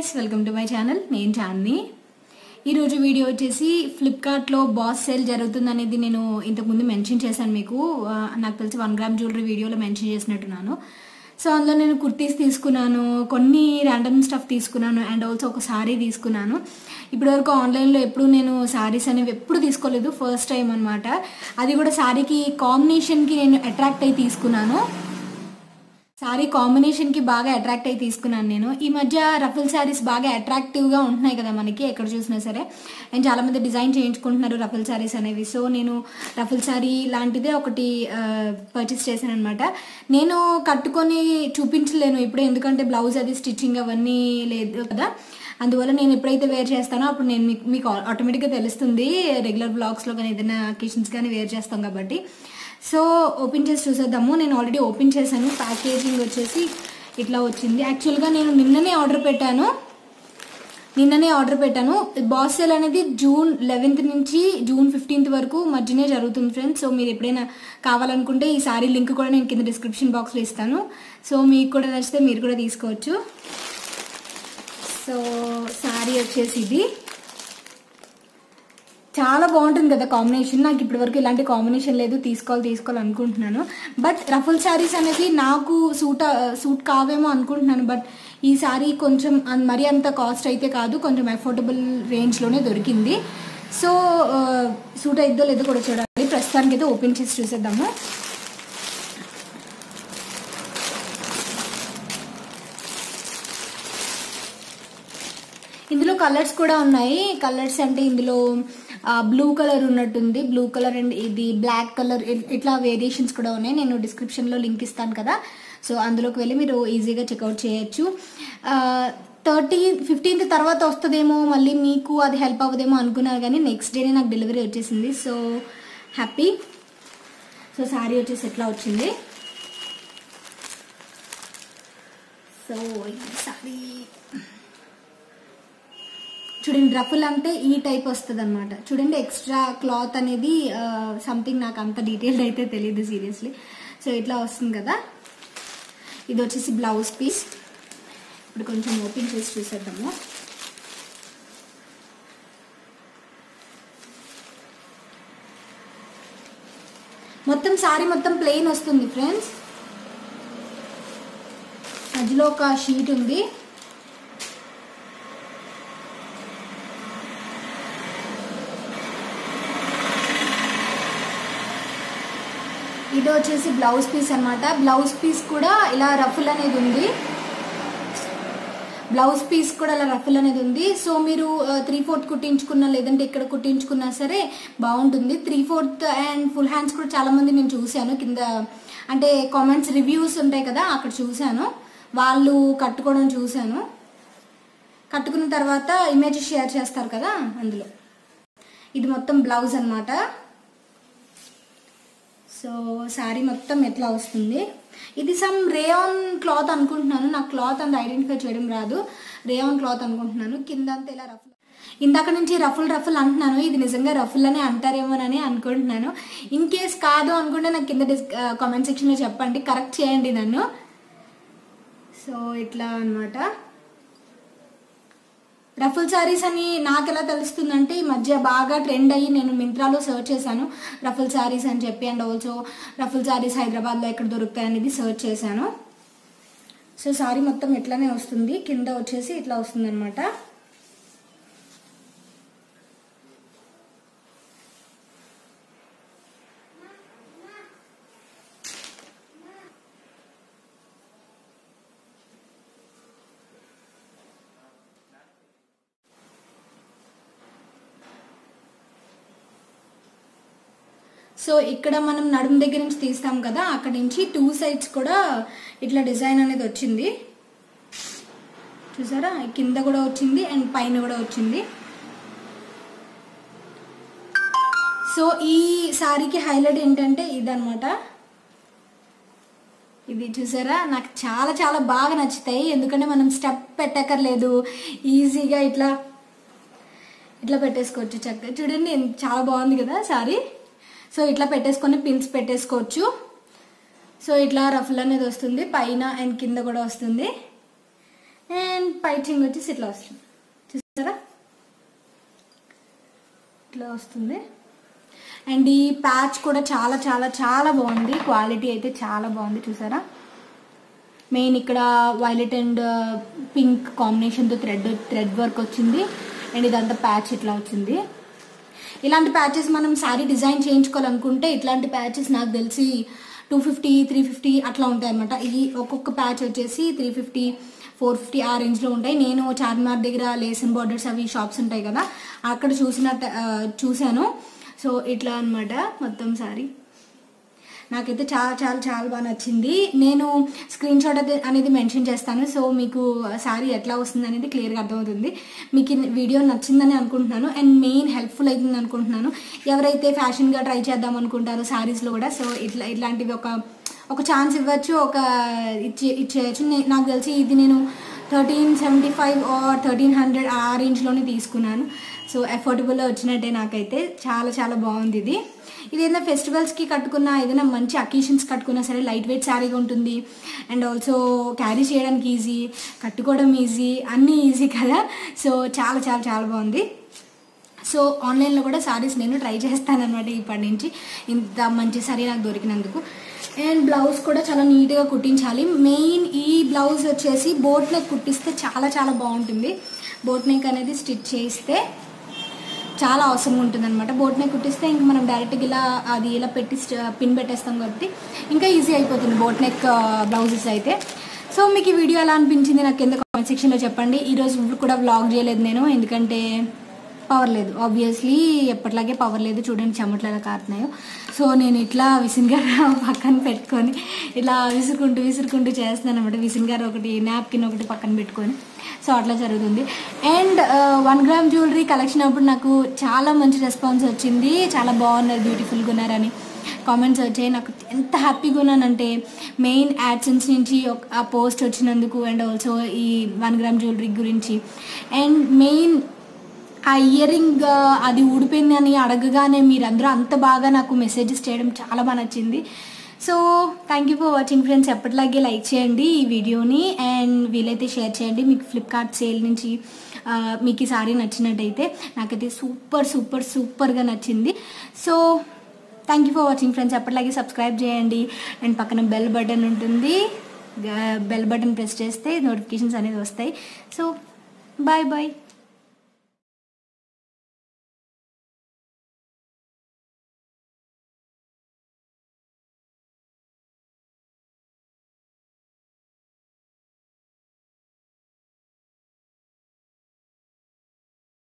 guys welcome to my channel నేను చాందిని ఈరోజు video వచ్చేసి ఫ్లిప్కార్ట్లో బాస్ సేల్ జరుగుతుంది అనేది నేను ఇంతకుముందు మెన్షన్ చేశాను మీకు ఆ, నాకు తెలిసి వన్ గ్రామ్ జ్యువెలరీ వీడియోలో మెన్షన్ చేసినట్టున్నాను సో అందులో నేను కుర్తీస్ తీసుకున్నాను కొన్ని ర్యాండమ్ స్టఫ్ తీసుకున్నాను అండ్ ఆల్సో ఒక సారీ తీసుకున్నాను ఇప్పటివరకు ఆన్లైన్లో ఎప్పుడు నేను సారీస్ అనేవి ఎప్పుడు తీసుకోలేదు ఫస్ట్ టైం అనమాట అది కూడా సారీకి కాంబినేషన్కి నేను అట్రాక్ట్ అయి తీసుకున్నాను సారీ కాంబినేషన్ కి బాగా అట్రాక్ట్ అయి తీసుకున్నాను నేను ఈ మధ్య రఫుల్ శారీస్ బాగా అట్రాక్టివ్ గా ఉంటున్నాయి కదా మనకి ఎక్కడ చూసినా సరే అండ్ చాలా మంది డిజైన్ చేయించుకుంటున్నారు రఫుల్ శారీస్ అనేవి సో నేను రఫుల్ శారీ లాంటిదే ఒకటి పర్చేస్ చేశాను అనమాట నేను కట్టుకొని చూపించలేను ఇప్పుడు ఎందుకంటే బ్లౌజ్ అది స్టిచ్చింగ్ అవన్నీ లేదు కదా అందువల్ల నేను ఎప్పుడైతే వేర్ చేస్తానో అప్పుడు నేను మీకు మీకు ఆటోమేటిక్గా తెలుస్తుంది రెగ్యులర్ బ్లాగ్స్లో కానీ ఏదైనా అకేషన్స్ కానీ వేర్ చేస్తాం కాబట్టి సో ఓపెన్ చేసి చూసేద్దాము నేను ఆల్రెడీ ఓపెన్ చేశాను ప్యాకేజింగ్ వచ్చేసి ఇట్లా వచ్చింది యాక్చువల్గా నేను నిన్ననే ఆర్డర్ పెట్టాను నిన్ననే ఆర్డర్ పెట్టాను బాస్ సేల్ అనేది జూన్ లెవెన్త్ నుంచి జూన్ ఫిఫ్టీన్త్ వరకు మధ్యనే జరుగుతుంది ఫ్రెండ్స్ సో మీరు ఎప్పుడైనా కావాలనుకుంటే ఈ సారీ లింక్ కూడా నేను కింద డిస్క్రిప్షన్ బాక్స్లో ఇస్తాను సో మీకు కూడా నచ్చితే మీరు కూడా తీసుకోవచ్చు సో శారీ వచ్చేసి ఇది చాలా బాగుంటుంది కదా కాంబినేషన్ నాకు ఇప్పటి వరకు ఇలాంటి కాంబినేషన్ లేదు తీసుకోవాలి తీసుకోవాలి అనుకుంటున్నాను బట్ రఫుల్ శారీస్ అనేది నాకు సూట్ సూట్ కావేమో అనుకుంటున్నాను బట్ ఈ శారీ కొంచెం అన్- మరీ అంత కాస్ట్ అయితే కాదు కొంచెం అఫోర్డబుల్ రేంజ్లోనే దొరికింది సో సూట్ అయిద్దో లేదో కూడా చూడాలి ప్రస్తుతానికి అయితే ఓపెన్ చేసి చూసేద్దాము ఇందులో కలర్స్ కూడా ఉన్నాయి కలర్స్ అంటే ఇందులో బ్లూ కలర్ ఉన్నట్టుంది బ్లూ కలర్ అండ్ ఇది బ్లాక్ కలర్ ఇట్లా వేరియేషన్స్ కూడా ఉన్నాయి నేను డిస్క్రిప్షన్లో లింక్ ఇస్తాను కదా సో అందులోకి వెళ్ళి మీరు ఈజీగా చెక్అవుట్ చేయొచ్చు థర్టీ ఫిఫ్టీన్త్ తర్వాత వస్తుందేమో మళ్ళీ మీకు అది హెల్ప్ అవ్వదేమో అనుకున్నారు కానీ నెక్స్ట్ డేనే నాకు డెలివరీ వచ్చేసింది సో హ్యాపీ సో శారీ వచ్చేసి ఎట్లా వచ్చింది సో ఈ శారీ చూడండి రఫుల్ అంటే ఈ టైప్ వస్తుంది అనమాట చూడండి ఎక్స్ట్రా క్లాత్ అనేది సంథింగ్ నాకు అంత డీటెయిల్డ్ అయితే తెలియదు సీరియస్లీ సో ఇట్లా వస్తుంది కదా ఇది వచ్చేసి బ్లౌజ్ పీస్ ఇప్పుడు కొంచెం ఓపెన్ చేసి చూసేద్దాము మొత్తం సారీ మొత్తం ప్లెయిన్ వస్తుంది ఫ్రెండ్స్ మధ్యలో ఒక షీట్ ఉంది ఇది వచ్చేసి బ్లౌజ్ పీస్ అన్నమాట బ్లౌజ్ పీస్ కూడా ఇలా రఫుల్ అనేది ఉంది బ్లౌజ్ పీస్ కూడా అలా రఫుల్ అనేది ఉంది సో మీరు త్రీ ఫోర్త్ కుట్టించుకున్నా లేదంటే ఇక్కడ కుట్టించుకున్నా సరే బాగుంటుంది three fourth and full hands కూడా చాలా మంది నేను చూశాను కింద అంటే కామెంట్స్ రివ్యూస్ ఉంటాయి కదా అక్కడ చూశాను వాళ్ళు కట్టుకోవడం చూశాను కట్టుకున్న తర్వాత ఇమేజ్ షేర్ చేస్తారు కదా అందులో ఇది మొత్తం బ్లౌజ్ అన్నమాట సో శారీ మొత్తం ఎట్లా వస్తుంది ఇది సమ్ రేయాన్ క్లాత్ అనుకుంటున్నాను నాకు క్లాత్ అంత ఐడెంటిఫై చేయడం రాదు రేయాన్ క్లాత్ అనుకుంటున్నాను కింద అంతా ఇలా రఫుల్ ఇందాక నుంచి రఫుల్ రఫుల్ అంటున్నాను ఇది నిజంగా రఫుల్ అనే అంటారేమోనని అనుకుంటున్నాను ఇన్ కేస్ కాదు అనుకుంటే నాకు కింద డిస్ కామెంట్ సెక్షన్లో చెప్పండి కరెక్ట్ చేయండి నన్ను సో ఇట్లా అన్నమాట రఫుల్ శారీస్ అని నాకు ఎలా తెలుస్తుందంటే ఈ మధ్య బాగా ట్రెండ్ అయ్యి నేను మింత్రాలో సర్చ్ చేశాను రఫుల్ శారీస్ అని చెప్పి అండ్ ఆల్సో రఫుల్ శారీస్ హైదరాబాద్లో ఎక్కడ దొరుకుతాయి అనేది సర్చ్ చేశాను సో శారీ మొత్తం ఇట్లానే వస్తుంది కింద వచ్చేసి ఇట్లా వస్తుంది అనమాట సో ఇక్కడ మనం నడుము దగ్గర నుంచి తీస్తాం కదా అక్కడ నుంచి టూ సైడ్స్ కూడా ఇట్లా డిజైన్ అనేది వచ్చింది చూసారా కింద కూడా వచ్చింది అండ్ పైన కూడా వచ్చింది సో ఈ శారీకి హైలైట్ ఏంటంటే ఇదనమాట ఇది చూసారా నాకు చాలా చాలా బాగా నచ్చుతాయి ఎందుకంటే మనం స్టెప్ పెట్టక్కర్లేదు ఈజీగా ఇట్లా ఇట్లా పెట్టేసుకోవచ్చు చక్కగా చూడండి ఎంత- చాలా బాగుంది కదా సారీ సో ఇట్లా పెట్టేసుకొని పిన్స్ పెట్టేసుకోవచ్చు సో ఇట్లా రఫుల్ అనేది వస్తుంది పైన అండ్ కింద కూడా వస్తుంది అండ్ పైచింగ్ వచ్చేసి ఇట్లా వస్తుంది చూసారా ఇట్లా వస్తుంది అండ్ ఈ ప్యాచ్ కూడా చాలా చాలా చాలా బాగుంది క్వాలిటీ అయితే చాలా బాగుంది చూసారా మెయిన్ ఇక్కడ వైలెట్ అండ్ పింక్ కాంబినేషన్తో థ్రెడ్ థ్రెడ్ వర్క్ వచ్చింది అండ్ ఇదంతా ప్యాచ్ ఇట్లా వచ్చింది ఇలాంటి ప్యాచెస్ మనం శారీ డిజైన్ చేయించుకోవాలనుకుంటే ఇట్లాంటి ప్యాచెస్ నాకు తెలిసి టూ ఫిఫ్టీ త్రీ ఫిఫ్టీ అట్లా ఉంటాయి అనమాట ఈ ఒక్కొక్క ప్యాచ్ వచ్చేసి త్రీ ఫిఫ్టీ ఫోర్ ఫిఫ్టీ ఆ రేంజ్లో ఉంటాయి నేను చార్మినార్ దగ్గర లేసన్ బార్డర్స్ అవి షాప్స్ ఉంటాయి కదా అక్కడ చూసిన చూశాను సో ఇట్లా అనమాట మొత్తం సారీ నాకైతే చాలా చాలా చాలా బాగా నచ్చింది నేను స్క్రీన్ షాట్ అయితే అనేది మెన్షన్ చేస్తాను సో మీకు శారీ ఎట్లా వస్తుంది అనేది క్లియర్గా అర్థమవుతుంది మీకు ఈ వీడియో నచ్చిందని అనుకుంటున్నాను అండ్ మెయిన్ హెల్ప్ఫుల్ అవుతుంది అనుకుంటున్నాను ఎవరైతే ఫ్యాషన్గా ట్రై చేద్దాం అనుకుంటారో శారీస్లో కూడా సో ఇట్లా ఇట్లాంటివి ఒక ఒక ఛాన్స్ ఇవ్వచ్చు ఒక ఇచ్చే ఇచ్చేయచ్చు నే- నాకు తెలిసి ఇది నేను thirteen seventy five or thirteen hundred ఆ రేంజ్లోనే తీసుకున్నాను సో అఫోర్డబుల్లో వచ్చినట్టే నాకైతే చాలా చాలా బాగుంది ఇది ఇది ఏదైనా ఫెస్టివల్స్కి కట్టుకున్న ఏదైనా మంచి అకేషన్స్ కట్టుకున్నా సరే లైట్ వెయిట్ శారీగా ఉంటుంది అండ్ ఆల్సో క్యారీ చేయడానికి ఈజీ కట్టుకోవడం ఈజీ అన్నీ ఈజీ కదా సో చాలా చాలా చాలా బాగుంది సో ఆన్లైన్లో కూడా సారీస్ నేను ట్రై చేస్తానన్నమాట ఇప్పటి నుంచి ఇంత మంచి సారీ నాకు దొరికినందుకు అండ్ బ్లౌజ్ కూడా చాలా నీట్గా కుట్టించాలి మెయిన్ ఈ బ్లౌజ్ వచ్చేసి బోట్ నెక్ కుట్టిస్తే చాలా చాలా బాగుంటుంది బోట్ నెక్ అనేది స్టిచ్ చేస్తే చాలా అవసరంగా ఉంటుంది అనమాట బోట్ నెక్ కుట్టిస్తే ఇంక మనం డైరెక్ట్గా ఇలా అది ఇలా పెట్టి స్ట- పిన్ పెట్టేస్తాం కాబట్టి ఇంకా ఈజీ అయిపోతుంది బోట్ నెక్ బ్లౌజెస్ అయితే సో మీకు ఈ వీడియో ఎలా అనిపించింది నాకు కింద కామెంట్ సెక్షన్లో చెప్పండి ఈరోజు కూడా వ్లాగ్ చేయలేదు నేను ఎందుకంటే పవర్ లేదు ఆబ్వియస్లీ ఎప్పటిలాగే పవర్ లేదు చూడండి చెమట్లు ఎలా కారుతున్నాయో సో నేను ఇట్లా విసిన్ గారు పక్కన పెట్టుకొని ఇట్లా విసురుకుంటూ విసురుకుంటూ చేస్తున్నాను అనమాట విసిన్ గారు ఒకటి నాప్కిన్ ఒకటి పక్కన పెట్టుకొని సో అట్లా జరుగుతుంది and one gram jewellery collection అప్పుడు నాకు చాలా మంచి రెస్పాన్స్ వచ్చింది చాలా బాగున్నారు బ్యూటిఫుల్గా ఉన్నారని కామెంట్స్ వచ్చాయి నాకు ఎంత హ్యాపీగా ఉన్నానంటే మెయిన్ యాడ్సెన్స్ నుంచి ఒక- ఆ పోస్ట్ వచ్చినందుకు అండ్ ఆల్సో ఈ వన్ గ్రామ్ జ్యువెలరీ గురించి అండ్ మెయిన్ ఆ ఇయర్ రింగ్ అది ఊడిపోయింది అని అడగగానే మీరందరూ అంత బాగా నాకు మెసేజెస్ చేయడం చాలా బాగా నచ్చింది so thank you for watching friends ఎప్పటిలాగే లైక్ చేయండి ఈ వీడియోని అండ్ వీలైతే షేర్ చేయండి మీకు ఫ్లిప్కార్ట్ సేల్ నుంచి ఆ, మీకు ఈ సారీ నచ్చినట్టయితే నాకైతే సూపర్ సూపర్ సూపర్గా నచ్చింది so thank you for watching friends ఎప్పటిలాగే సబ్స్క్రైబ్ చేయండి అండ్ పక్కన బెల్ బటన్ ఉంటుంది బెల్ బటన్ ప్రెస్ చేస్తే నోటిఫికేషన్స్ అనేది వస్తాయి సో బాయ్ బాయ్